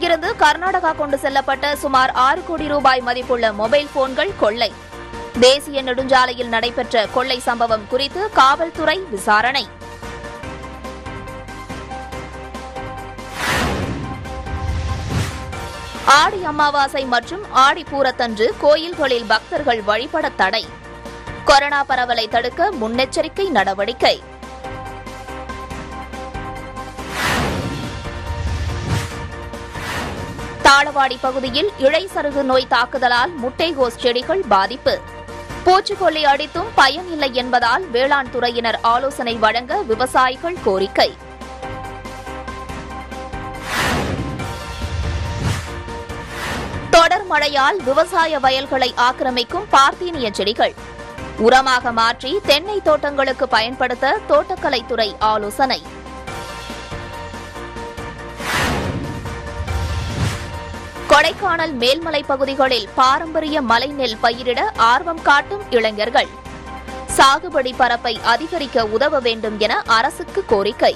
இருந்து கர்நாடகா கொண்டு செல்லப்பட்ட சுமார் ஆறு கோடி ரூபாய் மதிப்புள்ள மொபைல் போன்கள் கொள்ளை தேசிய நெடுஞ்சாலையில் நடைபெற்ற கொள்ளை சம்பவம் குறித்து காவல்துறை விசாரணை ஆடி அமாவாசை மற்றும் ஆடி பூரத்தன்று கோயில்களில் பக்தர்கள் வழிபட தடை கொரோனா பரவலை தடுக்க முன்னெச்சரிக்கை நடவடிக்கை தாளவாடி பகுதியில் இழை சருகு நோய் தாக்குதலால் முட்டைகோஸ் செடிகள் பாதிப்பு பூச்சிக்கொல்லி அடித்தும் பயன் இல்லை என்பதால் வேளாண் துறையினர் ஆலோசனை வழங்க விவசாயிகள் கோரிக்கை தொடர் மழையால் விவசாய வயல்களை ஆக்கிரமிக்கும் பார்த்தீனிய செடிகள் உரமாக மாற்றி தென்னை தோட்டங்களுக்கு பயன்படுத்த தோட்டக்கலைத்துறை ஆலோசனை கொடைக்கானல் மேல்மலை பகுதிகளில் பாரம்பரிய மலைநெல் பயிரிட ஆர்வம் காட்டும் இளைஞர்கள் சாகுபடி பரப்பை அதிகரிக்க உதவ வேண்டும் என அரசுக்கு கோரிக்கை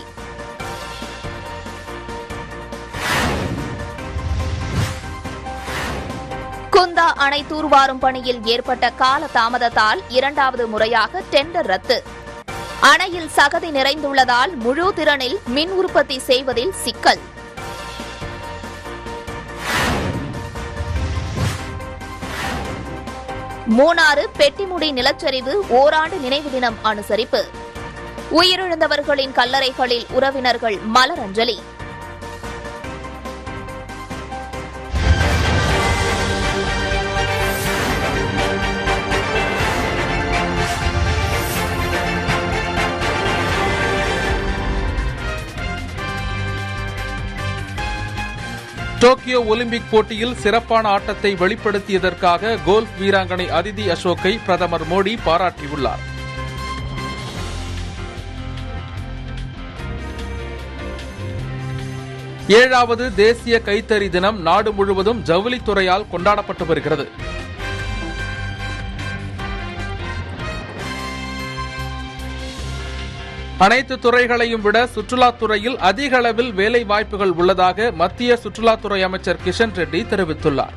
குந்தா அணை தூர்வாரும் பணியில் ஏற்பட்ட கால தாமதத்தால் இரண்டாவது முறையாக டெண்டர் ரத்து அணையில் சகதி நிறைந்துள்ளதால் முழு திறனில் மின் உற்பத்தி செய்வதில் சிக்கல் மூணாறு பெட்டிமுடி நிலச்சரிவு ஓராண்டு நினைவு தினம் அனுசரிப்பு உயிரிழந்தவர்களின் கல்லறைகளில் உறவினர்கள் மலரஞ்சலி டோக்கியோ ஒலிம்பிக் போட்டியில் சிறப்பான ஆட்டத்தை வெளிப்படுத்தியதற்காக கோல்ஃப் வீராங்கனை அதிதி அசோக்கை பிரதமர் மோடி பாராட்டியுள்ளார் ஏழாவது தேசிய கைத்தறி தினம் நாடு முழுவதும் ஜவுளித்துறையால் கொண்டாடப்பட்டு வருகிறது அனைத்து துறைகளையும் விட சுற்றுலாத்துறையில் அதிக அளவில் வேலை வாய்ப்புகள் உள்ளதாக மத்திய சுற்றுலாத்துறை அமைச்சர் கிஷன் ரெட்டி தெரிவித்துள்ளார்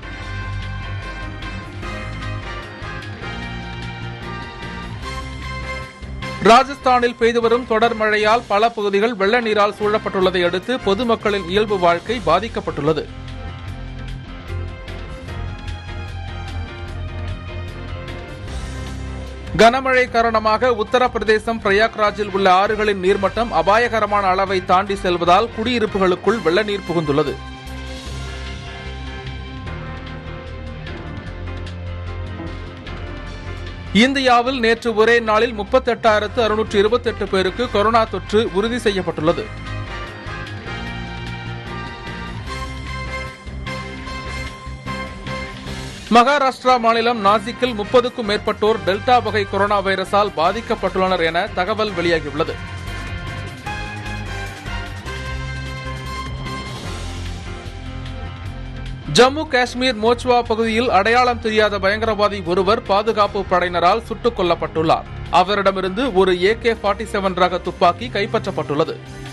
ராஜஸ்தானில் பெய்து வரும் தொடர் மழையால் பல பகுதிகள் வெள்ள நீரால் சூழப்பட்டுள்ளதை அடுத்து பொதுமக்களின் இயல்பு வாழ்க்கை பாதிக்கப்பட்டுள்ளது கனமழை காரணமாக உத்தரப்பிரதேசம் பிரயாக்ராஜில் உள்ள ஆறுகளின் நீர்மட்டம் அபாயகரமான அளவை தாண்டி செல்வதால் குடியிருப்புகளுக்குள் வெள்ள நீர் புகுந்துள்ளது இந்தியாவில் நேற்று ஒரே நாளில் முப்பத்தெட்டாயிரத்து அறுநூற்று இருபத்தெட்டு பேருக்கு கொரோனா தொற்று உறுதி செய்யப்பட்டுள்ளது மகாராஷ்டிரா மாநிலம் நாசிக்கில் முப்பதுக்கும் மேற்பட்டோர் டெல்டா வகை கொரோனா வைரஸால் பாதிக்கப்பட்டுள்ளனர் என தகவல் வெளியாகியுள்ளது ஜம்மு காஷ்மீர் மோச்வா பகுதியில் அடையாளம் தெரியாத பயங்கரவாதி ஒருவர் பாதுகாப்பு படையினரால் சுட்டுக் கொல்லப்பட்டுள்ளார் அவரிடமிருந்து ஒரு ஏகே ஃபார்ட்டி செவன் ரக துப்பாக்கி கைப்பற்றப்பட்டுள்ளது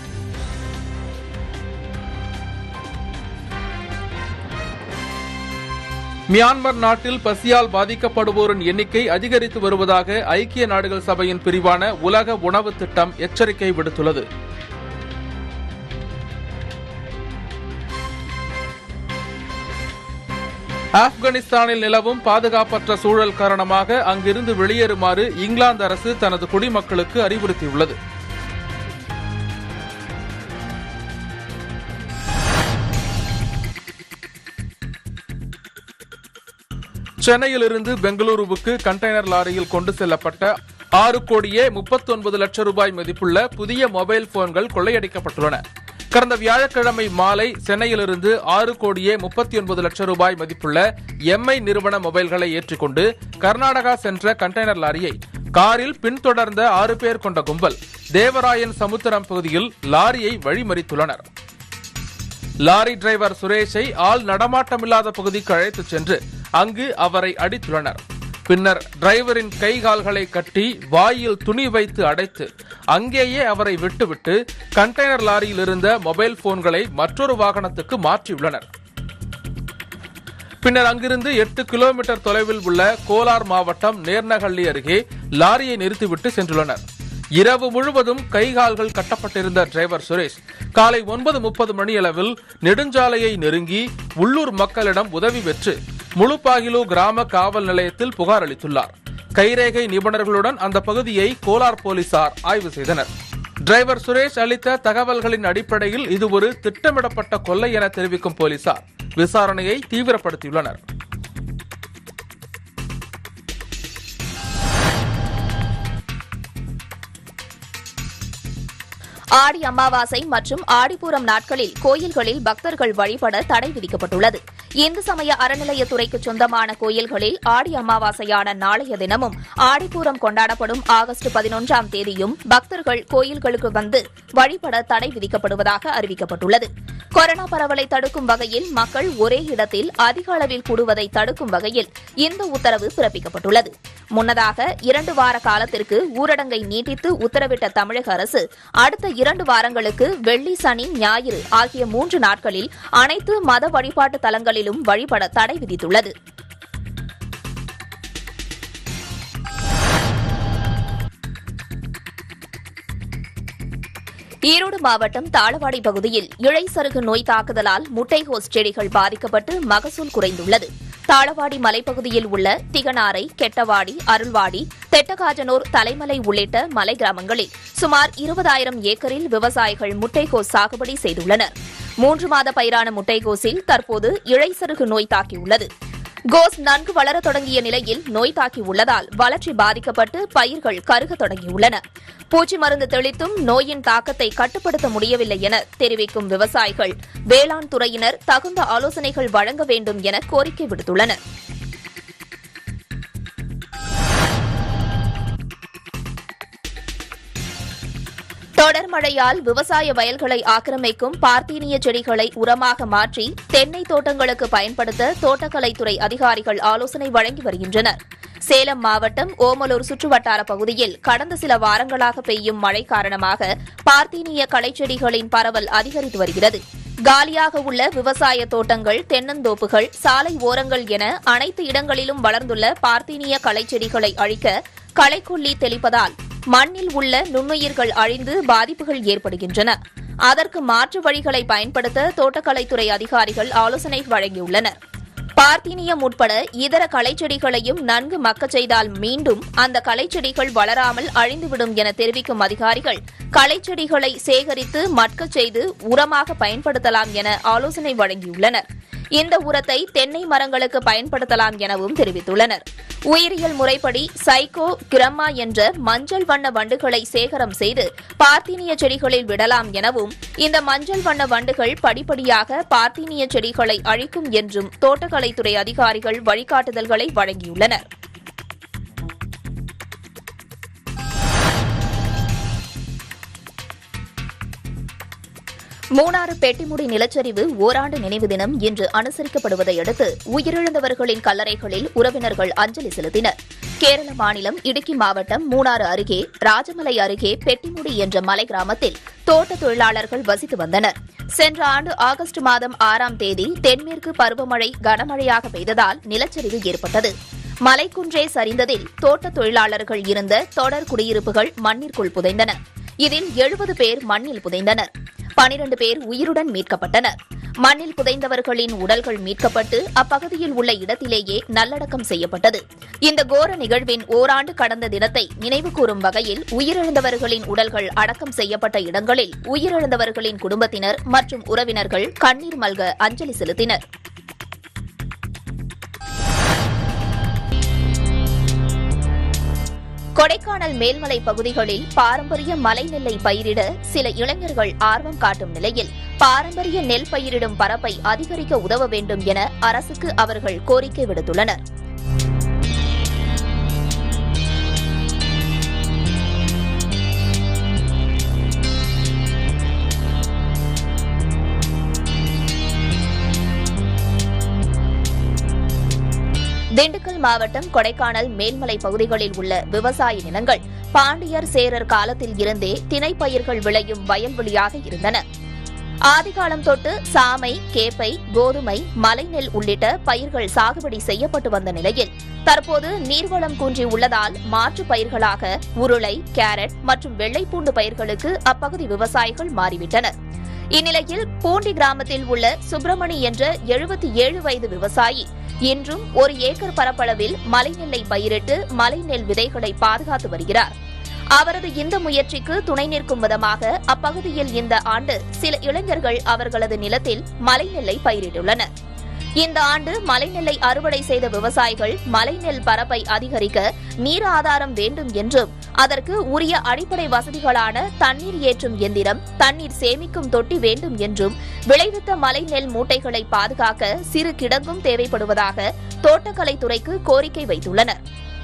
மியான்மர் நாட்டில் பசியால் பாதிக்கப்படுவோரின் எண்ணிக்கை அதிகரித்து வருவதாக ஐக்கிய நாடுகள் சபையின் பிரிவான உலக உணவு திட்டம் எச்சரிக்கை விடுத்துள்ளது ஆப்கானிஸ்தானில் நிலவும் பாதுகாப்பற்ற சூழல் காரணமாக அங்கிருந்து வெளியேறுமாறு இங்கிலாந்து அரசு தனது குடிமக்களுக்கு அறிவுறுத்தியுள்ளது சென்னையிலிருந்து பெங்களூருவுக்கு கண்டெய்னர் லாரியில் கொண்டு செல்லப்பட்ட ஆறு கோடியே முப்பத்தி ஒன்பது லட்சம் ரூபாய் மதிப்புள்ள புதிய மொபைல் போன்கள் கொள்ளையடிக்கப்பட்டுள்ளன கடந்த வியாழக்கிழமை மாலை சென்னையிலிருந்து ஆறு கோடியே முப்பத்தி ஒன்பது லட்சம் ரூபாய் மதிப்புள்ள எம்ஐ நிறுவன மொபைல்களை ஏற்றிக்கொண்டு கர்நாடகா சென்ற கண்டெய்னர் லாரியை காரில் பின்தொடர்ந்த ஆறு பேர் கொண்ட கும்பல் தேவராயன் சமுத்திரம் பகுதியில் லாரியை வழிமறித்துள்ளனர் லாரி டிரைவர் சுரேஷை ஆள் நடமாட்டமில்லாத பகுதிக்கு அழைத்துச் சென்று அங்கு அவரை அடித்துள்ளனர் பின்னர் டிரைவரின் கை கால்களை கட்டி வாயில் துணி வைத்து அடைத்து அங்கேயே அவரை விட்டுவிட்டு கண்டெய்னர் லாரியில் இருந்த மொபைல் போன்களை மற்றொரு வாகனத்துக்கு மாற்றியுள்ளனர் பின்னர் அங்கிருந்து எட்டு கிலோமீட்டர் தொலைவில் உள்ள கோலார் மாவட்டம் நேர்னஹள்ளி அருகே லாரியை நிறுத்திவிட்டு சென்றுள்ளனர் இரவு முழுவதும் கைகால்கள் கட்டப்பட்டிருந்த டிரைவர் சுரேஷ் காலை ஒன்பது முப்பது மணியளவில் நெடுஞ்சாலையை நெருங்கி உள்ளூர் மக்களிடம் உதவி பெற்று முழுப்பாகிலு கிராம காவல் நிலையத்தில் புகார் அளித்துள்ளார் கைரேகை நிபுணர்களுடன் அந்த பகுதியை கோலார் போலீசார் ஆய்வு செய்தனர் டிரைவர் சுரேஷ் அளித்த தகவல்களின் அடிப்படையில் இது ஒரு திட்டமிடப்பட்ட கொள்ளை என தெரிவிக்கும் போலீசார் விசாரணையை தீவிரப்படுத்தியுள்ளனர் ஆடி அமாவாசை மற்றும் ஆடிப்பூரம் நாட்களில் கோயில்களில் பக்தர்கள் வழிபட தடை விதிக்கப்பட்டுள்ளது இந்து சமய அறநிலையத்துறைக்கு சொந்தமான கோயில்களில் ஆடி அமாவாசையான நாளைய தினமும் ஆடிப்பூரம் கொண்டாடப்படும் ஆகஸ்ட் பதினொன்றாம் தேதியும் பக்தர்கள் கோயில்களுக்கு வந்து வழிபட தடை விதிக்கப்படுவதாக அறிவிக்கப்பட்டுள்ளது கொரோனா பரவலை தடுக்கும் வகையில் மக்கள் ஒரே இடத்தில் அதிக அளவில் கூடுவதை தடுக்கும் வகையில் இந்த உத்தரவு பிறப்பிக்கப்பட்டுள்ளது முன்னதாக இரண்டு வார காலத்திற்கு ஊரடங்கை நீட்டித்து உத்தரவிட்ட தமிழக அரசு அடுத்த இரண்டு வாரங்களுக்கு வெள்ளி சனி ஞாயிறு ஆகிய மூன்று நாட்களில் அனைத்து மத வழிபாட்டு தலங்களிலும் வழிபட தடை விதித்துள்ளது ஈரோடு மாவட்டம் தாளவாடி பகுதியில் இழைசருகு நோய் தாக்குதலால் முட்டைகோஸ் செடிகள் பாதிக்கப்பட்டு மகசூல் குறைந்துள்ளது தாளவாடி மலைப்பகுதியில் உள்ள திகனாரை கெட்டவாடி அருள்வாடி தெட்டகாஜனூர் தலைமலை உள்ளிட்ட மலை கிராமங்களில் சுமார் இருபதாயிரம் ஏக்கரில் விவசாயிகள் முட்டைகோஸ் சாகுபடி செய்துள்ளனர் மூன்று மாத பயிரான முட்டைகோஸில் தற்போது இழைசருகு நோய் தாக்கியுள்ளது கோஸ் நன்கு வளரத் தொடங்கிய நிலையில் நோய் தாக்கியுள்ளதால் வளர்ச்சி பாதிக்கப்பட்டு பயிர்கள் கருகத் தொடங்கியுள்ளன பூச்சி மருந்து தெளித்தும் நோயின் தாக்கத்தை கட்டுப்படுத்த முடியவில்லை என தெரிவிக்கும் விவசாயிகள் வேளாண் துறையினர் தகுந்த ஆலோசனைகள் வழங்க வேண்டும் என கோரிக்கை விடுத்துள்ளனர் தொடர் மழையால் விவசாய வயல்களை ஆக்கிரமிக்கும் பார்த்தீனிய செடிகளை உரமாக மாற்றி தென்னை தோட்டங்களுக்கு பயன்படுத்த தோட்டக்கலைத்துறை அதிகாரிகள் ஆலோசனை வழங்கி வருகின்றனர் சேலம் மாவட்டம் ஓமலூர் சுற்றுவட்டார பகுதியில் கடந்த சில வாரங்களாக பெய்யும் மழை காரணமாக பார்த்தீனிய களைச்செடிகளின் பரவல் அதிகரித்து வருகிறது காலியாக உள்ள விவசாய தோட்டங்கள் தென்னந்தோப்புகள் சாலை ஓரங்கள் என அனைத்து இடங்களிலும் வளர்ந்துள்ள பார்த்தீனிய களைச்செடிகளை அழிக்க களைக்கொல்லி தெளிப்பதால் மண்ணில் உள்ள நுண்ணுயிர்கள் அழிந்து பாதிப்புகள் ஏற்படுகின்றன அதற்கு மாற்று வழிகளை பயன்படுத்த தோட்டக்கலைத்துறை அதிகாரிகள் ஆலோசனை வழங்கியுள்ளனர் பார்த்தீனியம் உட்பட இதர களைச்செடிகளையும் நன்கு மக்கச் செய்தால் மீண்டும் அந்த களைச்செடிகள் வளராமல் அழிந்துவிடும் என தெரிவிக்கும் அதிகாரிகள் களைச்செடிகளை சேகரித்து மட்கச் செய்து உரமாக பயன்படுத்தலாம் என ஆலோசனை வழங்கியுள்ளனர் இந்த உரத்தை தென்னை மரங்களுக்கு பயன்படுத்தலாம் எனவும் தெரிவித்துள்ளனர் உயிரியல் முறைப்படி சைக்கோ கிரம்மா என்ற மஞ்சள் வண்ண வண்டுகளை சேகரம் செய்து பார்த்தீனிய செடிகளில் விடலாம் எனவும் இந்த மஞ்சள் வண்ண வண்டுகள் படிப்படியாக பார்த்தீனிய செடிகளை அழிக்கும் என்றும் தோட்டக்கலைத்துறை அதிகாரிகள் வழிகாட்டுதல்களை வழங்கியுள்ளனர் மூணாறு பெட்டிமுடி நிலச்சரிவு ஓராண்டு நினைவு தினம் இன்று அனுசரிக்கப்படுவதை அடுத்து உயிரிழந்தவர்களின் கல்லறைகளில் உறவினர்கள் அஞ்சலி செலுத்தினர் கேரள மாநிலம் இடுக்கி மாவட்டம் மூணாறு அருகே ராஜமலை அருகே பெட்டிமுடி என்ற மலை கிராமத்தில் தோட்ட தொழிலாளர்கள் வசித்து வந்தனர் சென்ற ஆண்டு ஆகஸ்ட் மாதம் ஆறாம் தேதி தென்மேற்கு பருவமழை கனமழையாக பெய்ததால் நிலச்சரிவு ஏற்பட்டது மலைக்குன்றே சரிந்ததில் தோட்ட தொழிலாளர்கள் இருந்த தொடர் குடியிருப்புகள் மண்ணிற்குள் புதைந்தன இதில் எழுபது பேர் மண்ணில் புதைந்தனர் பனிரண்டு பேர் உயிருடன் மீட்கப்பட்டனர் மண்ணில் புதைந்தவர்களின் உடல்கள் மீட்கப்பட்டு அப்பகுதியில் உள்ள இடத்திலேயே நல்லடக்கம் செய்யப்பட்டது இந்த கோர நிகழ்வின் ஓராண்டு கடந்த தினத்தை நினைவுகூரும் வகையில் உயிரிழந்தவர்களின் உடல்கள் அடக்கம் செய்யப்பட்ட இடங்களில் உயிரிழந்தவர்களின் குடும்பத்தினர் மற்றும் உறவினர்கள் கண்ணீர் மல்க அஞ்சலி செலுத்தினர் கொடைக்கானல் மேல்மலை பகுதிகளில் பாரம்பரிய மலை நெல்லை பயிரிட சில இளைஞர்கள் ஆர்வம் காட்டும் நிலையில் பாரம்பரிய நெல் பயிரிடும் பரப்பை அதிகரிக்க உதவ வேண்டும் என அரசுக்கு அவர்கள் கோரிக்கை விடுத்துள்ளனர் திண்டுக்கல் மாவட்டம் கொடைக்கானல் மேல்மலை பகுதிகளில் உள்ள விவசாய நிலங்கள் பாண்டியர் சேரர் காலத்தில் இருந்தே திணைப்பயிர்கள் விளையும் வயல்வெளியாக இருந்தன ஆதிகாலம் தொட்டு சாமை கேப்பை கோதுமை மலைநெல் உள்ளிட்ட பயிர்கள் சாகுபடி செய்யப்பட்டு வந்த நிலையில் தற்போது நீர்வளம் குன்றி உள்ளதால் மாற்று பயிர்களாக உருளை கேரட் மற்றும் வெள்ளைப்பூண்டு பயிர்களுக்கு அப்பகுதி விவசாயிகள் மாறிவிட்டனர் இந்நிலையில் பூண்டி கிராமத்தில் உள்ள சுப்பிரமணி என்ற எழுபத்தி ஏழு வயது விவசாயி இன்றும் ஒரு ஏக்கர் பரப்பளவில் மலைநெல்லை பயிரிட்டு மலைநெல் விதைகளை பாதுகாத்து வருகிறார் அவரது இந்த முயற்சிக்கு துணை நிற்கும் விதமாக அப்பகுதியில் இந்த ஆண்டு சில இளைஞர்கள் அவர்களது நிலத்தில் மலைநெல்லை பயிரிட்டுள்ளனர் இந்த ஆண்டு மலைநெல்லை அறுவடை செய்த விவசாயிகள் மலைநெல் பரப்பை அதிகரிக்க நீர் ஆதாரம் வேண்டும் என்றும் அதற்கு உரிய அடிப்படை வசதிகளான தண்ணீர் ஏற்றும் எந்திரம் தண்ணீர் சேமிக்கும் தொட்டி வேண்டும் என்றும் விளைவித்த மலைநெல் மூட்டைகளை பாதுகாக்க சிறு கிடங்கும் தேவைப்படுவதாக தோட்டக்கலைத்துறைக்கு கோரிக்கை வைத்துள்ளனர்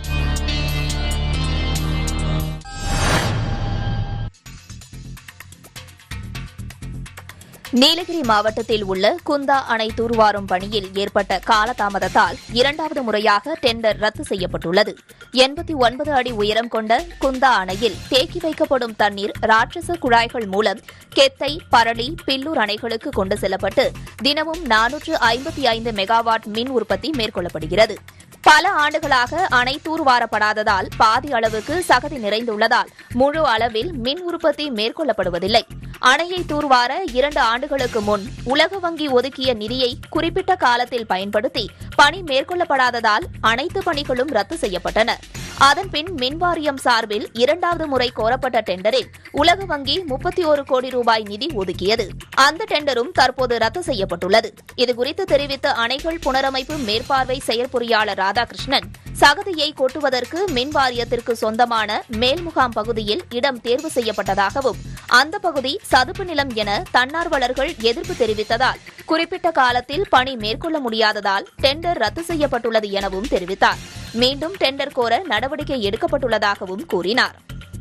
நீலகிரி மாவட்டத்தில் உள்ள குந்தா அணை தூர்வாரும் பணியில் ஏற்பட்ட காலதாமதத்தால் இரண்டாவது முறையாக டெண்டர் ரத்து செய்யப்பட்டுள்ளது எண்பத்தி ஒன்பது அடி உயரம் கொண்ட குந்தா அணையில் தேக்கி வைக்கப்படும் தண்ணீர் ராட்சச குழாய்கள் மூலம் கெத்தை பரளி பில்லூர் அணைகளுக்கு கொண்டு செல்லப்பட்டு தினமும் நானூற்று ஐம்பத்தி ஐந்து மெகாவாட் மின் உற்பத்தி மேற்கொள்ளப்படுகிறது பல ஆண்டுகளாக அணை தூர்வாரப்படாததால் பாதி அளவுக்கு சகதி நிறைந்துள்ளதால் முழு அளவில் மின் உற்பத்தி மேற்கொள்ளப்படுவதில்லை அணையை தூர்வார இரண்டு ஆண்டுகளுக்கு முன் உலக வங்கி ஒதுக்கிய நிதியை குறிப்பிட்ட காலத்தில் பயன்படுத்தி பணி மேற்கொள்ளப்படாததால் அனைத்து பணிகளும் ரத்து செய்யப்பட்டன அதன்பின் மின்வாரியம் சார்பில் இரண்டாவது முறை கோரப்பட்ட டெண்டரில் உலக வங்கி முப்பத்தி ஒரு கோடி ரூபாய் நிதி ஒதுக்கியது அந்த டெண்டரும் தற்போது ரத்து செய்யப்பட்டுள்ளது இதுகுறித்து தெரிவித்த அணைகள் புனரமைப்பு மேற்பார்வை செயற்பொறியாளர் ராதாகிருஷ்ணன் சகதியை கொட்டுவதற்கு மின் வாரியத்திற்கு சொந்தமான மேல்முகாம் பகுதியில் இடம் தேர்வு செய்யப்பட்டதாகவும் அந்த பகுதி சதுப்பு நிலம் என தன்னார்வலர்கள் எதிர்ப்பு தெரிவித்ததால் குறிப்பிட்ட காலத்தில் பணி மேற்கொள்ள முடியாததால் டெண்டர் ரத்து செய்யப்பட்டுள்ளது எனவும் தெரிவித்தார் மீண்டும் டெண்டர் கோர நடவடிக்கை எடுக்கப்பட்டுள்ளதாகவும் கூறினார்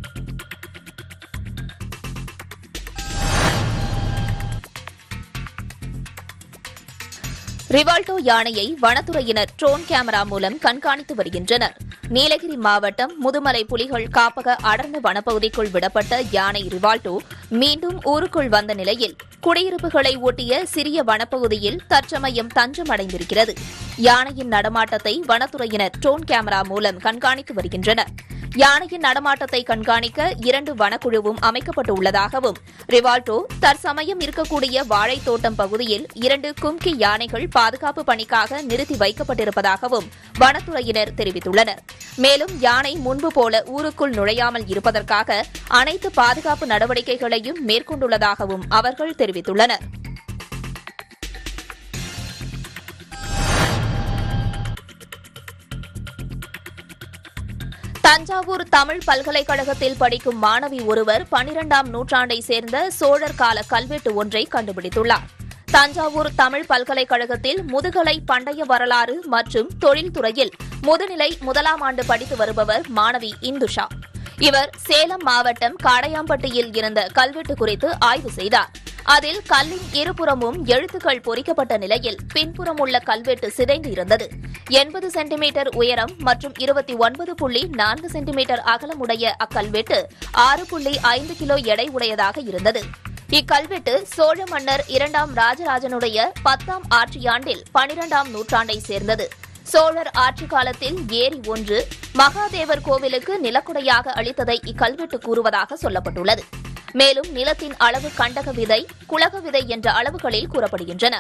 ரிவால்டோ யானையை வனத்துறையினர் ட்ரோன் கேமரா மூலம் கண்காணித்து வருகின்றனர் நீலகிரி மாவட்டம் முதுமலை புலிகள் காப்பக அடர்ந்த வனப்பகுதிக்குள் விடப்பட்ட யானை ரிவால்டோ மீண்டும் ஊருக்குள் வந்த நிலையில் குடியிருப்புகளை ஒட்டிய சிறிய வனப்பகுதியில் தற்சமயம் தஞ்சமடைந்திருக்கிறது யானையின் நடமாட்டத்தை வனத்துறையினர் ட்ரோன் கேமரா மூலம் கண்காணித்து வருகின்றனர் யானையின் நடமாட்டத்தை கண்காணிக்க இரண்டு வனக்குழுவும் அமைக்கப்பட்டு உள்ளதாகவும் ரிவால்டோ தற்சமயம் இருக்கக்கூடிய வாழைத்தோட்டம் பகுதியில் இரண்டு கும்கி யானைகள் பாதுகாப்பு பணிக்காக நிறுத்தி வைக்கப்பட்டிருப்பதாகவும் வனத்துறையினர் தெரிவித்துள்ளனர் மேலும் யானை முன்பு போல ஊருக்குள் நுழையாமல் இருப்பதற்காக அனைத்து பாதுகாப்பு நடவடிக்கைகளையும் மேற்கொண்டுள்ளதாகவும் அவர்கள் தெரிவித்துள்ளனர் தஞ்சாவூர் தமிழ் பல்கலைக்கழகத்தில் படிக்கும் மாணவி ஒருவர் பனிரெண்டாம் நூற்றாண்டை சேர்ந்த சோழர் கால கல்வெட்டு ஒன்றை கண்டுபிடித்துள்ளார் தஞ்சாவூர் தமிழ் பல்கலைக்கழகத்தில் முதுகலை பண்டைய வரலாறு மற்றும் தொழில்துறையில் முதுநிலை முதலாம் ஆண்டு படித்து வருபவர் மாணவி இந்துஷா இவர் சேலம் மாவட்டம் காடையாம்பட்டியில் இருந்த கல்வெட்டு குறித்து ஆய்வு செய்தார் அதில் கல்லின் இருபுறமும் எழுத்துக்கள் பொறிக்கப்பட்ட நிலையில் பின்புறம் உள்ள கல்வெட்டு சிதைந்து இருந்தது எண்பது சென்டிமீட்டர் உயரம் மற்றும் இருபத்தி ஒன்பது புள்ளி நான்கு சென்டிமீட்டர் அகலமுடைய அக்கல்வெட்டு ஆறு புள்ளி ஐந்து கிலோ எடை உடையதாக இருந்தது இக்கல்வெட்டு சோழ மன்னர் இரண்டாம் ராஜராஜனுடைய பத்தாம் ஆட்சியாண்டில் பனிரெண்டாம் நூற்றாண்டை சேர்ந்தது சோழர் ஆட்சி காலத்தில் ஏரி ஒன்று மகாதேவர் கோவிலுக்கு நிலக்குடையாக அளித்ததை இக்கல்வெட்டு கூறுவதாக சொல்லப்பட்டுள்ளது மேலும் நிலத்தின் அளவு கண்டக விதை குலக விதை என்ற அளவுகளில் கூறப்படுகின்றன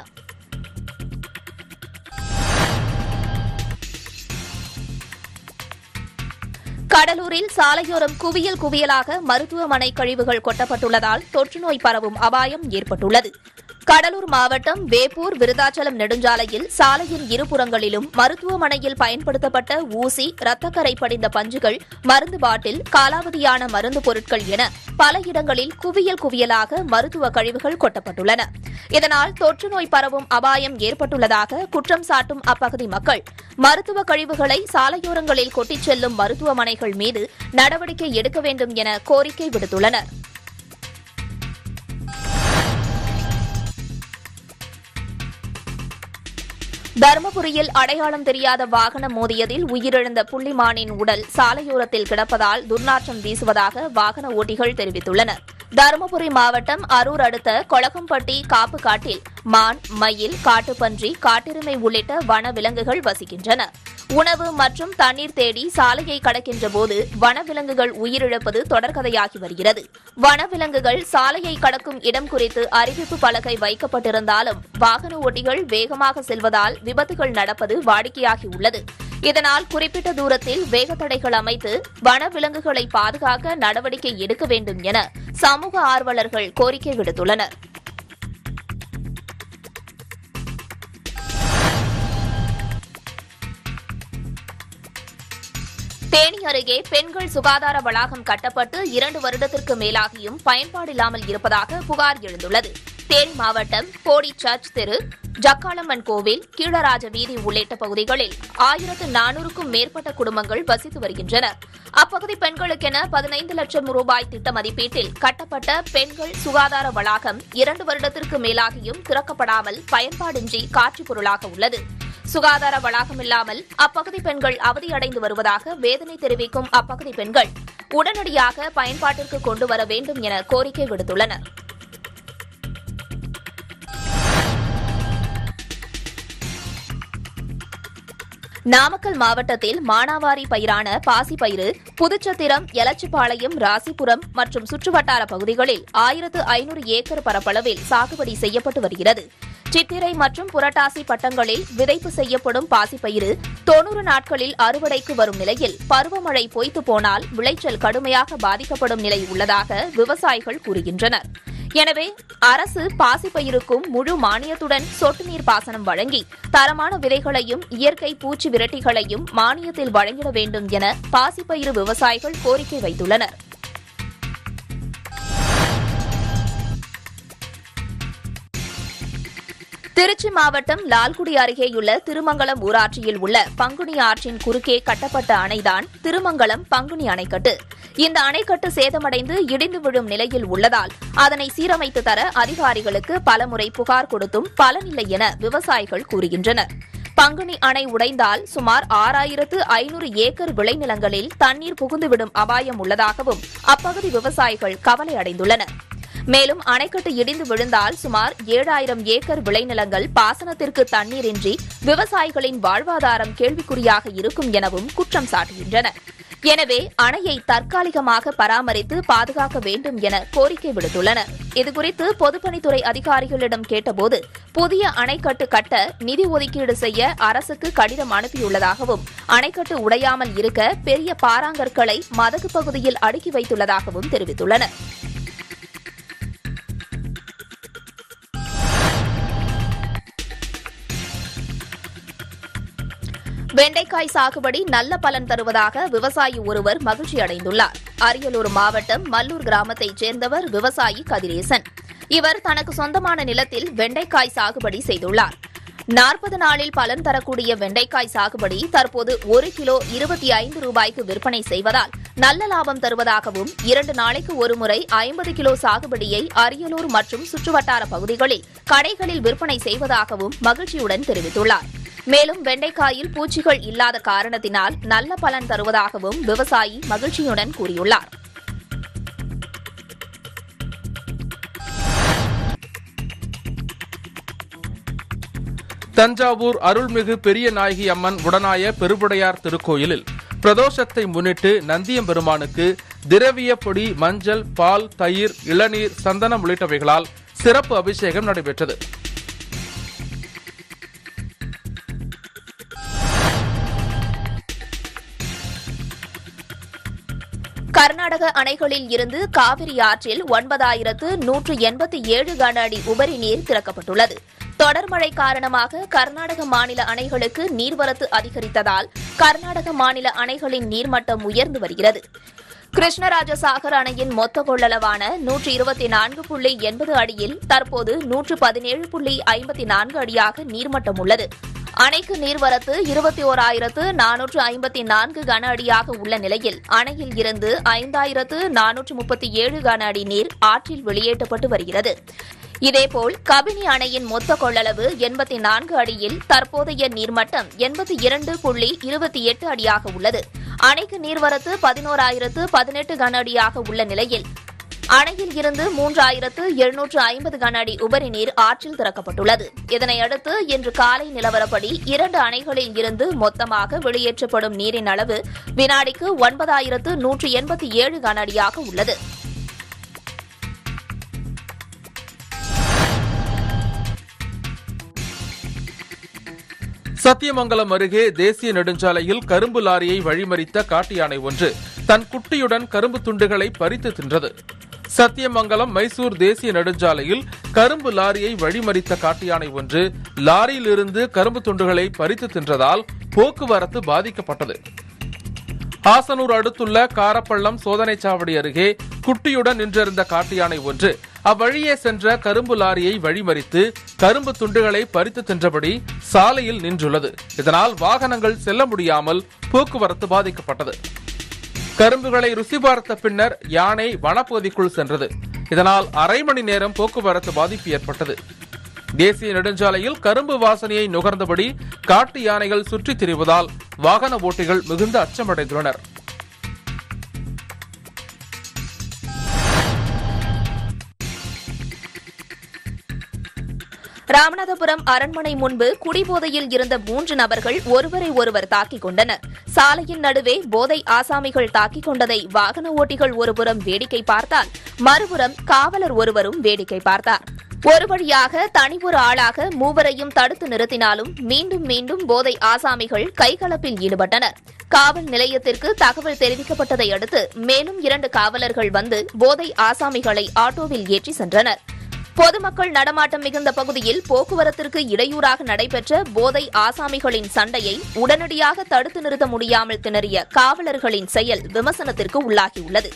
கடலூரில் சாலையோரம் குவியல் குவியலாக மருத்துவமனை கழிவுகள் கொட்டப்பட்டுள்ளதால் தொற்றுநோய் பரவும் அபாயம் ஏற்பட்டுள்ளது கடலூர் மாவட்டம் வேப்பூர் விருதாச்சலம் நெடுஞ்சாலையில் சாலையின் இருபுறங்களிலும் மருத்துவமனையில் பயன்படுத்தப்பட்ட ஊசி ரத்தக்கரை படிந்த பஞ்சுகள் மருந்து பாட்டில் காலாவதியான மருந்து பொருட்கள் என பல இடங்களில் குவியல் குவியலாக மருத்துவ கழிவுகள் கொட்டப்பட்டுள்ளன இதனால் தொற்றுநோய் பரவும் அபாயம் ஏற்பட்டுள்ளதாக குற்றம் சாட்டும் அப்பகுதி மக்கள் மருத்துவ கழிவுகளை சாலையோரங்களில் கொட்டிச் செல்லும் மருத்துவமனைகள் மீது நடவடிக்கை எடுக்க வேண்டும் என கோரிக்கை விடுத்துள்ளனா் தருமபுரியில் அடையாளம் தெரியாத வாகனம் மோதியதில் உயிரிழந்த புள்ளிமானின் உடல் சாலையோரத்தில் கிடப்பதால் துர்நாற்றம் வீசுவதாக வாகன ஓட்டிகள் தெரிவித்துள்ளனர் தருமபுரி மாவட்டம் அரூர் அடுத்த கொளகம்பட்டி காப்பு காட்டில் மான் மயில் காட்டுப்பன்றி காட்டெருமை உள்ளிட்ட வன விலங்குகள் வசிக்கின்றன உணவு மற்றும் தண்ணீர் தேடி சாலையை கடக்கின்ற போது வனவிலங்குகள் உயிரிழப்பது தொடர்கதையாகி வருகிறது வனவிலங்குகள் சாலையை கடக்கும் இடம் குறித்து அறிவிப்பு பலகை வைக்கப்பட்டிருந்தாலும் வாகன ஓட்டிகள் வேகமாக செல்வதால் விபத்துகள் நடப்பது வாடிக்கையாகியுள்ளது இதனால் குறிப்பிட்ட தூரத்தில் வேகத்தடைகள் அமைத்து வனவிலங்குகளை பாதுகாக்க நடவடிக்கை எடுக்க வேண்டும் என சமூக ஆர்வலர்கள் கோரிக்கை விடுத்துள்ளனர் தேனி அருகே பெண்கள் சுகாதார வளாகம் கட்டப்பட்டு இரண்டு வருடத்திற்கு மேலாகியும் பயன்பாடில்லாமல் இருப்பதாக புகார் எழுந்துள்ளது தேனி மாவட்டம் போடி சர்ச் தெரு ஜக்காளம்மன் கோவில் கீழராஜ வீதி உள்ளிட்ட பகுதிகளில் ஆயிரத்து நானூறுக்கும் மேற்பட்ட குடும்பங்கள் வசித்து வருகின்றனர் அப்பகுதி பெண்களுக்கென பதினைந்து லட்சம் ரூபாய் திட்ட மதிப்பீட்டில் கட்டப்பட்ட பெண்கள் சுகாதார வளாகம் இரண்டு வருடத்திற்கு மேலாகியும் திறக்கப்படாமல் பயன்பாடின்றி காட்சி பொருளாக உள்ளது சுகாதார வளாகம் இல்லாமல் அப்பகுதி பெண்கள் அவதியடைந்து வருவதாக வேதனை தெரிவிக்கும் அப்பகுதி பெண்கள் உடனடியாக பயன்பாட்டிற்கு கொண்டு வர வேண்டும் என கோரிக்கை விடுத்துள்ளனர் நாமக்கல் மாவட்டத்தில் மானாவாரி பயிரான பாசிப்பயிறு புதுச்சத்திரம் எலச்சிபாளையம் ராசிபுரம் மற்றும் சுற்றுவட்டார பகுதிகளில் ஆயிரத்து ஐநூறு ஏக்கர் பரப்பளவில் சாகுபடி செய்யப்பட்டு வருகிறது சித்திரை மற்றும் புரட்டாசி பட்டங்களில் விதைப்பு செய்யப்படும் பாசிப்பயிறு தொன்னூறு நாட்களில் அறுவடைக்கு வரும் நிலையில் பருவமழை பொய்த்து போனால் விளைச்சல் கடுமையாக பாதிக்கப்படும் நிலை உள்ளதாக விவசாயிகள் கூறுகின்றனர் எனவே அரசு பாசிப்பயிருக்கும் முழு மானியத்துடன் சொட்டு நீர் பாசனம் வழங்கி தரமான விதைகளையும் இயற்கை பூச்சி விரட்டிகளையும் மானியத்தில் வழங்கிட வேண்டும் என பாசிப்பயிறு விவசாயிகள் கோரிக்கை வைத்துள்ளனர் திருச்சி மாவட்டம் லால்குடி அருகேயுள்ள திருமங்கலம் ஊராட்சியில் உள்ள பங்குனி ஆற்றின் குறுக்கே கட்டப்பட்ட அணைதான் திருமங்கலம் பங்குனி அணைக்கட்டு இந்த அணைக்கட்டு சேதமடைந்து இடிந்து விழும் நிலையில் உள்ளதால் அதனை சீரமைத்து தர அதிகாரிகளுக்கு பலமுறை புகார் கொடுத்தும் பலனில்லை என விவசாயிகள் கூறுகின்றனர் பங்குனி அணை உடைந்தால் சுமார் ஆறாயிரத்து ஐநூறு ஏக்கர் விளைநிலங்களில் தண்ணீர் புகுந்துவிடும் அபாயம் உள்ளதாகவும் அப்பகுதி விவசாயிகள் கவலை அடைந்துள்ளனர் மேலும் அணைக்கட்டு இடிந்து விழுந்தால் சுமார் ஏழாயிரம் ஏக்கர் விளைநிலங்கள் பாசனத்திற்கு தண்ணீரின்றி விவசாயிகளின் வாழ்வாதாரம் கேள்விக்குறியாக இருக்கும் எனவும் குற்றம் சாட்டுகின்றனர் எனவே அணையை தற்காலிகமாக பராமரித்து பாதுகாக்க வேண்டும் என கோரிக்கை விடுத்துள்ளனர் இதுகுறித்து பொதுப்பணித்துறை அதிகாரிகளிடம் கேட்டபோது புதிய அணைக்கட்டு கட்ட நிதி ஒதுக்கீடு செய்ய அரசுக்கு கடிதம் அனுப்பியுள்ளதாகவும் அணைக்கட்டு உடையாமல் இருக்க பெரிய பாறாங்கற்களை மதகு பகுதியில் அடுக்கி வைத்துள்ளதாகவும் தெரிவித்துள்ளனர் வெண்டைக்காய் சாகுபடி நல்ல பலன் தருவதாக விவசாயி ஒருவர் மகிழ்ச்சி அடைந்துள்ளார் அரியலூர் மாவட்டம் மல்லூர் கிராமத்தைச் சேர்ந்தவர் விவசாயி கதிரேசன் இவர் தனக்கு சொந்தமான நிலத்தில் வெண்டைக்காய் சாகுபடி செய்துள்ளார் நாற்பது நாளில் பலன் தரக்கூடிய வெண்டைக்காய் சாகுபடி தற்போது ஒரு கிலோ இருபத்தி ஐந்து ரூபாய்க்கு விற்பனை செய்வதால் நல்ல லாபம் தருவதாகவும் இரண்டு நாளைக்கு ஒருமுறை ஐம்பது கிலோ சாகுபடியை அரியலூர் மற்றும் சுற்றுவட்டார பகுதிகளில் கடைகளில் விற்பனை செய்வதாகவும் மகிழ்ச்சியுடன் தெரிவித்துள்ளார் மேலும் வெண்டைக்காயில் பூச்சிகள் இல்லாத காரணத்தினால் நல்ல பலன் தருவதாகவும் விவசாயி மகிழ்ச்சியுடன் கூறியுள்ளார் தஞ்சாவூர் அருள்மிகு பெரிய நாயகி அம்மன் உடனாய பெருவுடையார் திருக்கோயிலில் பிரதோஷத்தை முன்னிட்டு நந்தியம்பெருமானுக்கு திரவிய பொடி மஞ்சள் பால் தயிர் இளநீர் சந்தனம் உள்ளிட்டவைகளால் சிறப்பு அபிஷேகம் நடைபெற்றது கர்நாடக அணைகளில் இருந்து காவிரி ஆற்றில் ஒன்பதாயிரத்து நூற்று எண்பத்தி ஏழு கன அடி உபரி நீர் திறக்கப்பட்டுள்ளது தொடர் மழை காரணமாக கர்நாடக மாநில அணைகளுக்கு நீர்வரத்து அதிகரித்ததால் கர்நாடக மாநில அணைகளின் நீர்மட்டம் உயர்ந்து வருகிறது கிருஷ்ணராஜசாகர் அணையின் மொத்த கொள்ளளவான நூற்று இருபத்தி நான்கு புள்ளி எண்பது அடியில் தற்போது நூற்று பதினேழு புள்ளி ஐம்பத்தி நான்கு அடியாக நீர்மட்டம் உள்ளது அணைக்கு நீர்வரத்து இருபத்தி ஓராயிரத்து நானூற்று ஐம்பத்தி நான்கு கன அடியாக உள்ள நிலையில் அணையில் இருந்து ஐந்தாயிரத்து நானூற்று முப்பத்தி ஏழு கன அடி நீர் ஆற்றில் வெளியேற்றப்பட்டு வருகிறது இதேபோல் கபினி அணையின் மொத்த கொள்ளளவு எண்பத்தி நான்கு அடியில் தற்போதைய நீர்மட்டம் எண்பத்தி இரண்டு புள்ளி இருபத்தி எட்டு அடியாக உள்ளது அணைக்கு நீர்வரத்து பதினோராயிரத்து பதினெட்டு கன அடியாக உள்ள நிலையில் அணையில் இருந்து மூன்றாயிரத்து எழுநூற்று ஐம்பது கன அடி உபரி நீர் ஆற்றில் திறக்கப்பட்டுள்ளது இதனையடுத்து இன்று காலை நிலவரப்படி இரண்டு அணைகளில் இருந்து மொத்தமாக வெளியேற்றப்படும் நீரின் அளவு வினாடிக்கு ஒன்பதாயிரத்து நூற்று எண்பத்தி ஏழு கன அடியாக உள்ளது சத்தியமங்கலம் அருகே தேசிய நெடுஞ்சாலையில் கரும்பு லாரியை வழிமறித்த காட்டு யானை ஒன்று தன் குட்டியுடன் கரும்பு துண்டுகளை பறித்து தின்றது சத்தியமங்கலம் மைசூர் தேசிய நெடுஞ்சாலையில் கரும்பு லாரியை வழிமறித்த காட்டு யானை ஒன்று லாரியிலிருந்து கரும்பு துண்டுகளை பறித்து தின்றதால் போக்குவரத்து பாதிக்கப்பட்டது ஆசனூர் அடுத்துள்ள காரப்பள்ளம் சோதனைச் சாவடி அருகே குட்டியுடன் நின்றிருந்த காட்டு யானை ஒன்று அவ்வழியே சென்ற கரும்பு லாரியை வழிமறித்து கரும்பு துண்டுகளை பறித்து தின்றபடி சாலையில் நின்றுள்ளது இதனால் வாகனங்கள் செல்ல முடியாமல் போக்குவரத்து பாதிக்கப்பட்டது கரும்புகளை ருசி பார்த்த பின்னர் யானை வனப்பகுதிக்குள் சென்றது இதனால் அரை மணி நேரம் போக்குவரத்து பாதிப்பு ஏற்பட்டது தேசிய நெடுஞ்சாலையில் கரும்பு வாசனையை நுகர்ந்தபடி காட்டு யானைகள் சுற்றித் திரிவதால் வாகன ஓட்டிகள் மிகுந்த அச்சமடைந்துள்ளனர் ராமநாதபுரம் அரண்மனை முன்பு குடிபோதையில் இருந்த மூன்று நபர்கள் ஒருவரை ஒருவர் தாக்கிக் கொண்டனர் சாலையின் நடுவே போதை ஆசாமிகள் தாக்கிக் கொண்டதை வாகன ஓட்டிகள் ஒருபுறம் வேடிக்கை பார்த்தால் மறுபுறம் காவலர் ஒருவரும் வேடிக்கை பார்த்தார் ஒரு வழியாக தனி ஒரு ஆளாக மூவரையும் தடுத்து நிறுத்தினாலும் மீண்டும் மீண்டும் போதை ஆசாமிகள் கைகலப்பில் ஈடுபட்டனர் காவல் நிலையத்திற்கு தகவல் தெரிவிக்கப்பட்டதை அடுத்து மேலும் இரண்டு காவலர்கள் வந்து போதை ஆசாமிகளை ஆட்டோவில் ஏற்றி சென்றனர் பொதுமக்கள் நடமாட்டம் மிகுந்த பகுதியில் போக்குவரத்திற்கு இடையூறாக நடைபெற்ற போதை ஆசாமிகளின் சண்டையை உடனடியாக தடுத்து நிறுத்த முடியாமல் திணறிய காவலர்களின் செயல் விமர்சனத்திற்கு உள்ளாகியுள்ளது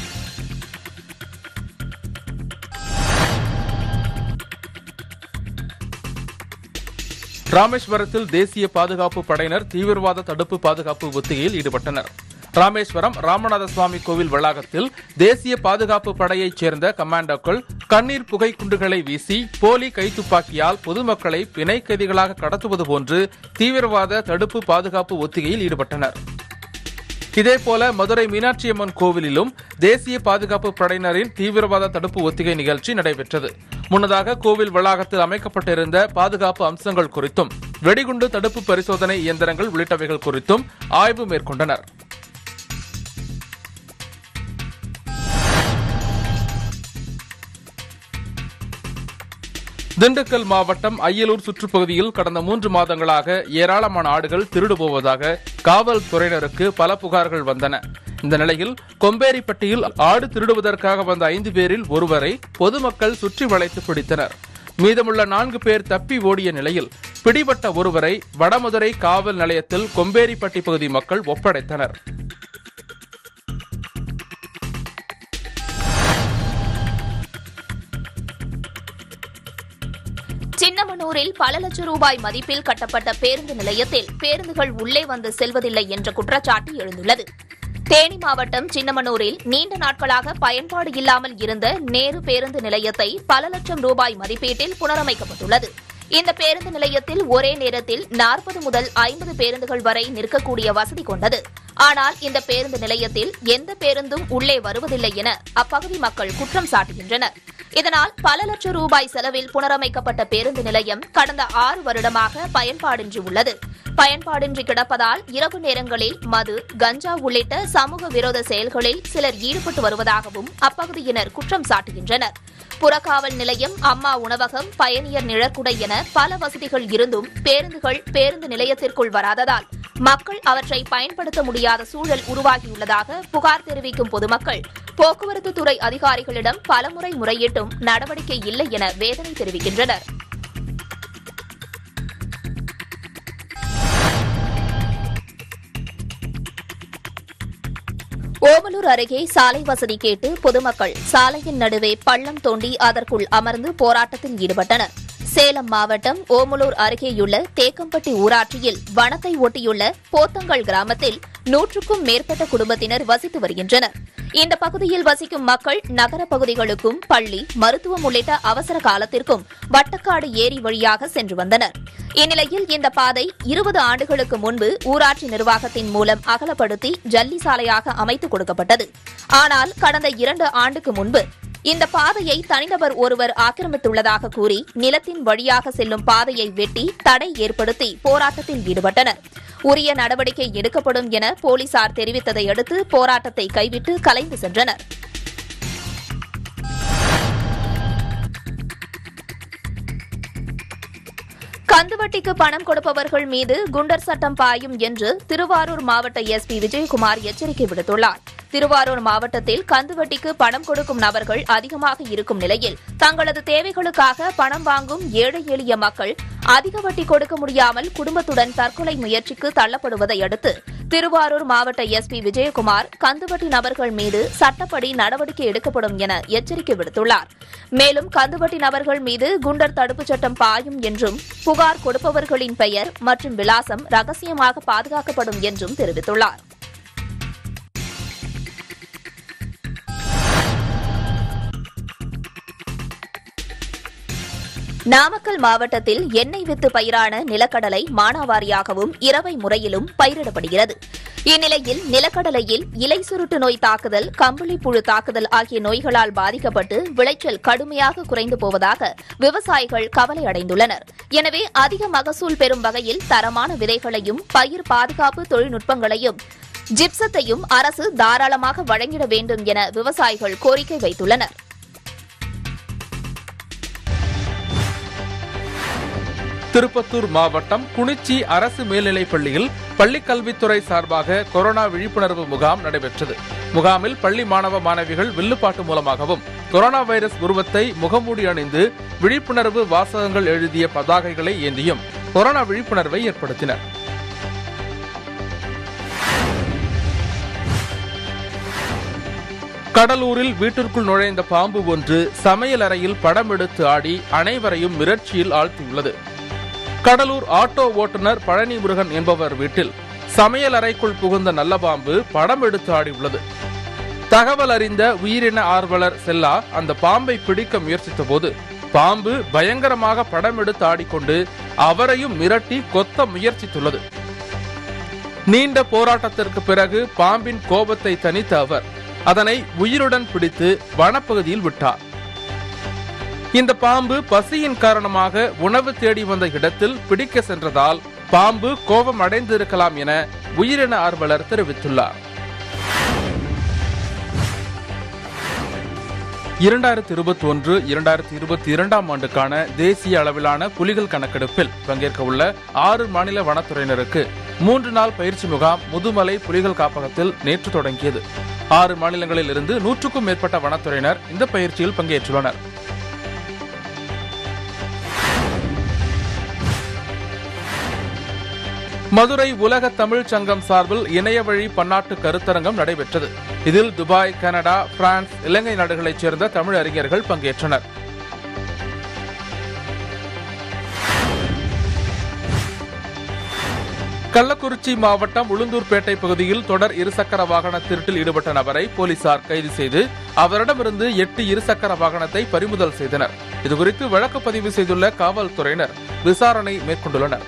ராமேஸ்வரத்தில் தேசிய பாதுகாப்பு படையினர் தீவிரவாத தடுப்பு பாதுகாப்பு ஒத்திகையில் ஈடுபட்டனர் ராமேஸ்வரம் ராமநாத சுவாமி கோவில் வளாகத்தில் தேசிய பாதுகாப்பு படையைச் சேர்ந்த கமாண்டோக்கள் கண்ணீர் புகை குண்டுகளை வீசி போலி கைத்துப்பாக்கியால் பொதுமக்களை பிணை கைதிகளாக கடத்துவது போன்று தீவிரவாத தடுப்பு பாதுகாப்பு ஒத்திகையில் ஈடுபட்டனர் இதேபோல மதுரை மீனாட்சியம்மன் கோவிலிலும் தேசிய பாதுகாப்பு படையினரின் தீவிரவாத தடுப்பு ஒத்திகை நிகழ்ச்சி நடைபெற்றது முன்னதாக கோவில் வளாகத்தில் அமைக்கப்பட்டிருந்த பாதுகாப்பு அம்சங்கள் குறித்தும் வெடிகுண்டு தடுப்பு பரிசோதனை இயந்திரங்கள் உள்ளிட்டவைகள் குறித்தும் ஆய்வு மேற்கொண்டனர் திண்டுக்கல் மாவட்டம் அய்யலூர் சுற்றுப்பகுதியில் கடந்த மூன்று மாதங்களாக ஏராளமான ஆடுகள் திருடு போவதாக காவல்துறையினருக்கு பல புகார்கள் வந்தன இந்த நிலையில் கொம்பேரிப்பட்டியில் ஆடு திருடுவதற்காக வந்த ஐந்து பேரில் ஒருவரை பொதுமக்கள் சுற்றி வளைத்து பிடித்தனர் மீதமுள்ள நான்கு பேர் தப்பி ஓடிய நிலையில் பிடிபட்ட ஒருவரை வடமதுரை காவல் நிலையத்தில் கொம்பேரிப்பட்டி பகுதி மக்கள் ஒப்படைத்தனர் சின்னமனூரில் பல லட்சம் ரூபாய் மதிப்பில் கட்டப்பட்ட பேருந்து நிலையத்தில் பேருந்துகள் உள்ளே வந்து செல்வதில்லை என்ற குற்றச்சாட்டு எழுந்துள்ளது தேனி மாவட்டம் சின்னமனூரில் நீண்ட நாட்களாக பயன்பாடு இல்லாமல் இருந்த நேரு பேருந்து நிலையத்தை பல லட்சம் ரூபாய் மதிப்பீட்டில் புனரமைக்கப்பட்டுள்ளது இந்த பேருந்து நிலையத்தில் ஒரே நேரத்தில் நாற்பது முதல் ஐம்பது பேருந்துகள் வரை நிற்கக்கூடிய வசதி கொண்டது ஆனால் இந்த பேருந்து நிலையத்தில் எந்த பேருந்தும் உள்ளே வருவதில்லை என அப்பகுதி மக்கள் குற்றம் சாட்டுகின்றனர் இதனால் பல லட்சம் ரூபாய் செலவில் புனரமைக்கப்பட்ட பேருந்து நிலையம் கடந்த ஆறு வருடமாக பயன்பாடின்றி உள்ளது பயன்பாடின்றி கிடப்பதால் இரவு நேரங்களில் மது கஞ்சா உள்ளிட்ட சமூக விரோத செயல்களில் சிலர் ஈடுபட்டு வருவதாகவும் அப்பகுதியினர் குற்றம் சாட்டுகின்றனர் புறக்காவல் நிலையம் அம்மா உணவகம் பயணியர் நிழற்குடை என பல வசதிகள் இருந்தும் பேருந்துகள் பேருந்து நிலையத்திற்குள் வராததால் மக்கள் அவற்றை பயன்படுத்த முடியாத சூழல் உருவாகியுள்ளதாக புகார் தெரிவிக்கும் பொதுமக்கள் போக்குவரத்து துறை அதிகாரிகளிடம் பலமுறை முறையிட்டும் நடவடிக்கை இல்லை என வேதனை தெரிவிக்கின்றனர் ஓமலூர் அருகே சாலை வசதி கேட்டு பொதுமக்கள் சாலையின் நடுவே பள்ளம் தோண்டி அதற்குள் அமர்ந்து போராட்டத்தில் ஈடுபட்டனர் சேலம் மாவட்டம் ஓமலூர் அருகேயுள்ள தேக்கம்பட்டி ஊராட்சியில் வனத்தை ஒட்டியுள்ள போத்தங்கல் கிராமத்தில் நூற்றுக்கும் மேற்பட்ட குடும்பத்தினர் வசித்து வருகின்றனர் இந்த பகுதியில் வசிக்கும் மக்கள் நகர பகுதிகளுக்கும் பள்ளி மருத்துவம் உள்ளிட்ட அவசர காலத்திற்கும் வட்டக்காடு ஏரி வழியாக சென்று வந்தனர் இந்நிலையில் இந்த பாதை இருபது ஆண்டுகளுக்கு முன்பு ஊராட்சி நிர்வாகத்தின் மூலம் அகலப்படுத்தி ஜல்லி சாலையாக அமைத்துக் கொடுக்கப்பட்டது ஆனால் கடந்த இரண்டு ஆண்டுக்கு முன்பு இந்த பாதையை தனிநபர் ஒருவர் ஆக்கிரமித்துள்ளதாக கூறி நிலத்தின் வழியாக செல்லும் பாதையை வெட்டி தடை ஏற்படுத்தி போராட்டத்தில் ஈடுபட்டனர் உரிய நடவடிக்கை எடுக்கப்படும் என போலீசார் தெரிவித்ததை அடுத்து போராட்டத்தை கைவிட்டு கலைந்து சென்றனர் கந்துவட்டிக்கு பணம் கொடுப்பவர்கள் மீது குண்டர் சட்டம் பாயும் என்று திருவாரூர் மாவட்ட எஸ்பி விஜயகுமார் எச்சரிக்கை விடுத்துள்ளார் திருவாரூர் மாவட்டத்தில் கந்துவட்டிக்கு பணம் கொடுக்கும் நபர்கள் அதிகமாக இருக்கும் நிலையில் தங்களது தேவைகளுக்காக பணம் வாங்கும் ஏழை எளிய மக்கள் அதிக வட்டி கொடுக்க முடியாமல் குடும்பத்துடன் தற்கொலை முயற்சிக்கு தள்ளப்படுவதை அடுத்து திருவாரூர் மாவட்ட எஸ்பி விஜயகுமார் கந்துவட்டி நபர்கள் மீது சட்டப்படி நடவடிக்கை எடுக்கப்படும் என எச்சரிக்கை விடுத்துள்ளார் மேலும் கந்துவட்டி நபர்கள் மீது குண்டர் தடுப்புச் சட்டம் பாயும் என்றும் புகார் கொடுப்பவர்களின் பெயர் மற்றும் விலாசம் ரகசியமாக பாதுகாக்கப்படும் என்றும் தெரிவித்துள்ளார் நாமக்கல் மாவட்டத்தில் எண்ணெய் வித்து பயிரான நிலக்கடலை மானாவாரியாகவும் இரவை முறையிலும் பயிரிடப்படுகிறது இந்நிலையில் நிலக்கடலையில் இலை சுருட்டு நோய் தாக்குதல் கம்பளி புழு தாக்குதல் ஆகிய நோய்களால் பாதிக்கப்பட்டு விளைச்சல் கடுமையாக குறைந்து போவதாக விவசாயிகள் கவலை அடைந்துள்ளனர் எனவே அதிக மகசூல் பெறும் வகையில் தரமான விதைகளையும் பயிர் பாதுகாப்பு தொழில்நுட்பங்களையும் ஜிப்சத்தையும் அரசு தாராளமாக வழங்கிட வேண்டும் என விவசாயிகள் கோரிக்கை வைத்துள்ளனர் திருப்பத்தூர் மாவட்டம் குனிச்சி அரசு மேல்நிலைப் பள்ளியில் பள்ளிக் கல்வித்துறை சார்பாக கொரோனா விழிப்புணர்வு முகாம் நடைபெற்றது முகாமில் பள்ளி மாணவ மாணவிகள் வில்லுப்பாட்டு மூலமாகவும் கொரோனா வைரஸ் உருவத்தை முகமூடி அணிந்து விழிப்புணர்வு வாசகங்கள் எழுதிய பதாகைகளை ஏந்தியும் கொரோனா விழிப்புணர்வை ஏற்படுத்தினர் கடலூரில் வீட்டிற்குள் நுழைந்த பாம்பு ஒன்று சமையல் அறையில் படம் எடுத்து ஆடி அனைவரையும் மிரட்சியில் ஆழ்த்தியுள்ளது கடலூர் ஆட்டோ ஓட்டுநர் பழனி முருகன் என்பவர் வீட்டில் சமையல் அறைக்குள் புகுந்த நல்ல பாம்பு படம் எடுத்து ஆடியுள்ளது தகவல் அறிந்த உயிரின ஆர்வலர் செல்லா அந்த பாம்பை பிடிக்க முயற்சித்த போது பாம்பு பயங்கரமாக படம் எடுத்து ஆடிக்கொண்டு அவரையும் மிரட்டி கொத்த முயற்சித்துள்ளது நீண்ட போராட்டத்திற்கு பிறகு பாம்பின் கோபத்தை தணித்த அவர் அதனை உயிருடன் பிடித்து வனப்பகுதியில் விட்டார் இந்த பாம்பு பசியின் காரணமாக உணவு தேடி வந்த இடத்தில் பிடிக்க சென்றதால் பாம்பு கோபம் அடைந்திருக்கலாம் என உயிரின ஆர்வலர் தெரிவித்துள்ளார் இரண்டாயிரத்தி இருபத்தி ஒன்று இரண்டாயிரத்தி இருபத்தி இரண்டாம் ஆண்டுக்கான தேசிய அளவிலான புலிகள் கணக்கெடுப்பில் பங்கேற்க உள்ள ஆறு மாநில வனத்துறையினருக்கு மூன்று நாள் பயிற்சி முகாம் முதுமலை புலிகள் காப்பகத்தில் நேற்று தொடங்கியது ஆறு மாநிலங்களில் இருந்து நூற்றுக்கும் மேற்பட்ட வனத்துறையினர் இந்த பயிற்சியில் பங்கேற்றுள்ளனர் மதுரை உலக தமிழ் சங்கம் சார்பில் இணைய வழி பன்னாட்டு கருத்தரங்கம் நடைபெற்றது இதில் துபாய் கனடா பிரான்ஸ் இலங்கை நாடுகளைச் சேர்ந்த தமிழ் அறிஞர்கள் பங்கேற்றனர் கள்ளக்குறிச்சி மாவட்டம் உளுந்தூர்பேட்டை பகுதியில் தொடர் இருசக்கர வாகன திருட்டில் ஈடுபட்ட நபரை போலீசார் கைது செய்து அவரிடமிருந்து எட்டு இருசக்கர வாகனத்தை பறிமுதல் செய்தனர் இதுகுறித்து வழக்கு பதிவு செய்துள்ள காவல்துறையினர் விசாரணை மேற்கொண்டுள்ளனர்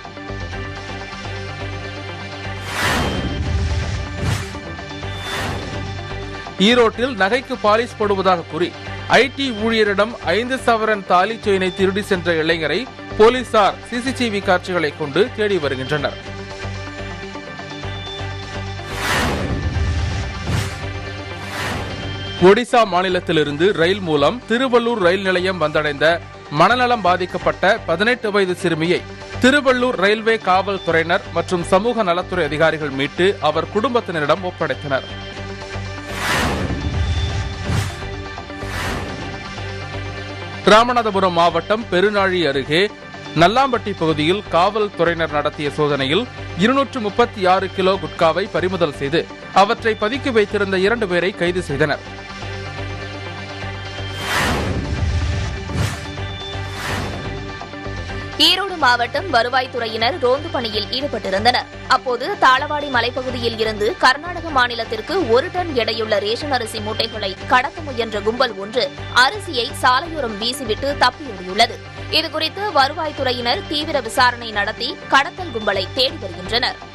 ஈரோட்டில் நகைக்கு பாலிஷ் போடுவதாக கூறி ஐடி ஊழியரிடம் ஐந்து சவரன் தாலி செயினை திருடி சென்ற இளைஞரை போலீசார் சிசிடிவி காட்சிகளை கொண்டு தேடி வருகின்றனர் ஒடிசா மாநிலத்திலிருந்து ரயில் மூலம் திருவள்ளூர் ரயில் நிலையம் வந்தடைந்த மனநலம் பாதிக்கப்பட்ட பதினெட்டு வயது சிறுமியை திருவள்ளூர் ரயில்வே காவல்துறையினர் மற்றும் சமூக நலத்துறை அதிகாரிகள் மீட்டு அவர் குடும்பத்தினரிடம் ஒப்படைத்தனர் ராமநாதபுரம் மாவட்டம் பெருநாழி அருகே நல்லாம்பட்டி பகுதியில் காவல்துறையினர் நடத்திய சோதனையில் இருநூற்று முப்பத்தி ஆறு கிலோ குட்காவை பறிமுதல் செய்து அவற்றை பதுக்கி வைத்திருந்த இரண்டு பேரை கைது செய்தனர் ஈரோடு மாவட்டம் வருவாய்த்துறையினர் ரோந்து பணியில் ஈடுபட்டிருந்தனர் அப்போது தாளவாடி மலைப்பகுதியில் இருந்து கர்நாடக மாநிலத்திற்கு ஒரு டன் எடையுள்ள ரேஷன் அரிசி மூட்டைகளை கடத்த முயன்ற கும்பல் ஒன்று அரிசியை சாலையோரம் வீசிவிட்டு தப்பியோடியுள்ளது இதுகுறித்து வருவாய்த்துறையினர் தீவிர விசாரணை நடத்தி கடத்தல் கும்பலை தேடி வருகின்றனர்